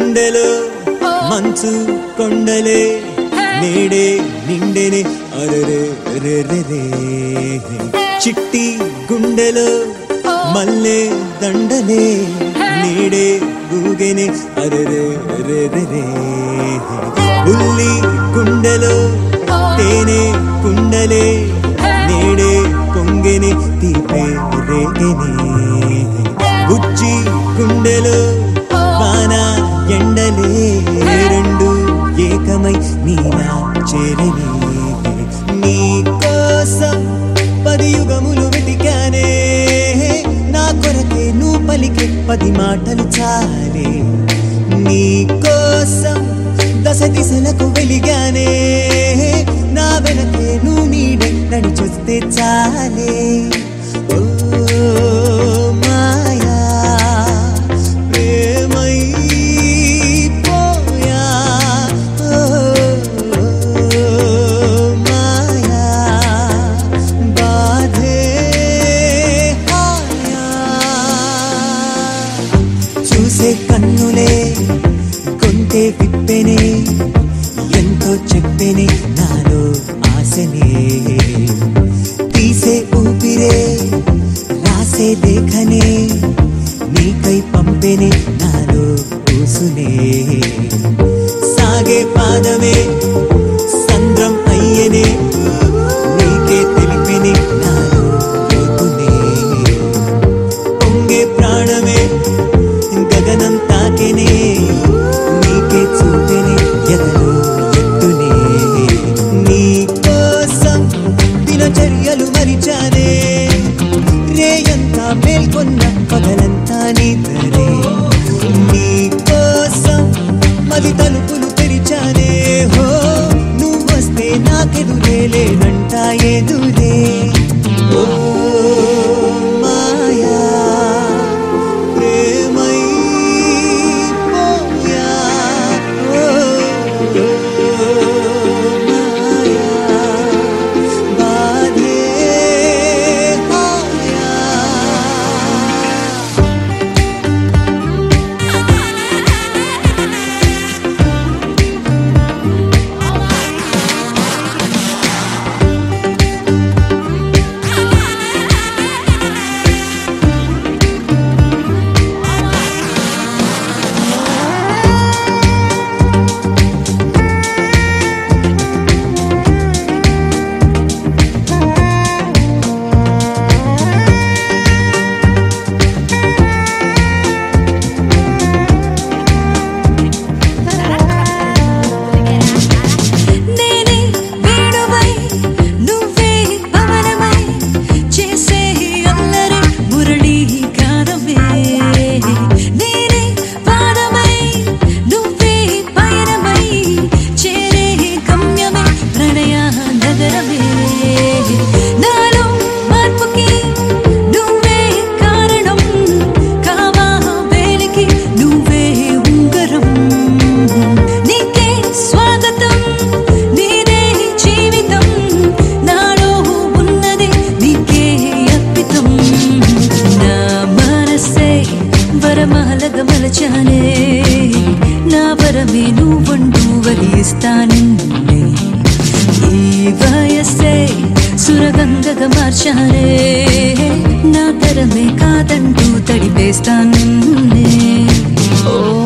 గుండెలో మంచు కొండలే నేడే నిండెనే అరరే రే రే రే. చిట్టి గుండెలో మల్లె దండలే నేడే ఊగెనే అరరే రే రే రే. ఉల్లి గుండెలో తేనె కుండలే నేడే పొంగెని తీపే రేగెనే బుజ్జి గుండెలో వాన ఎండలే రెండు ఏకమై నీలా చేరని నీ కోసం పది యుగములు వెతికానే నా కొరకే నువ్వు పలికే పది మాటలు చాలే నీ కోసం దశ దిశలకు వెలిగానే నా వెనకే నువ్వు నీడే నడిచొస్తే చాలే ఓ మాయా ప్రేమై పోయా ఓ మాయా బాధే హాయా చూసే కన్నులే కొంటే విప్పెనే ఎంతో చెప్పెనే నాలో ఆశనే తీసే ఊపిరే రాసే లేఖనే నీకై పంపెనే నాలో కూసునే సాగే పాదమే సంద్రం అయ్యనే నీకే తెలిపెనే నాలో లోతునే పొంగే ప్రాణమే గగనం తాకెనే నీకే చూపెనే ఎదలో ఎత్తునే నీ కోసం దినచర్యలు మరిచానే రేయంతా మేల్కొన్న పగలంతా నీతనే నీ కోసం మది తలుపులు తెరిచానే హో నువ్వు వస్తే నాకెదురే లేనంట ఎదురే ఓ మాయా ప్రేమై పోయా ఓ మాయా బాధే హాయా నేనే వేణువై నువ్వే పవనమై చేసే అల్లరి మురళీ గానమే నేనే పాదమై నువ్వే పయనమై చేరే గమ్యమే ప్రణయ నగరమే నాలో మార్పుకి నువ్వే కారణం కావా వేలికి నువ్వే ఉంగరం నీకే స్వాగతం నీదే జీవితం నాలో ఉన్నది నీకే అర్పితం నా మనసే వరమాలగా మలచానే నా వరమే నువ్వంటూ వరిస్తానిన్నే ఈ వయస్సే సురగంగగా మార్చానే నా తరమే కాదంటూ తడిపేస్తానిన్నే ఓ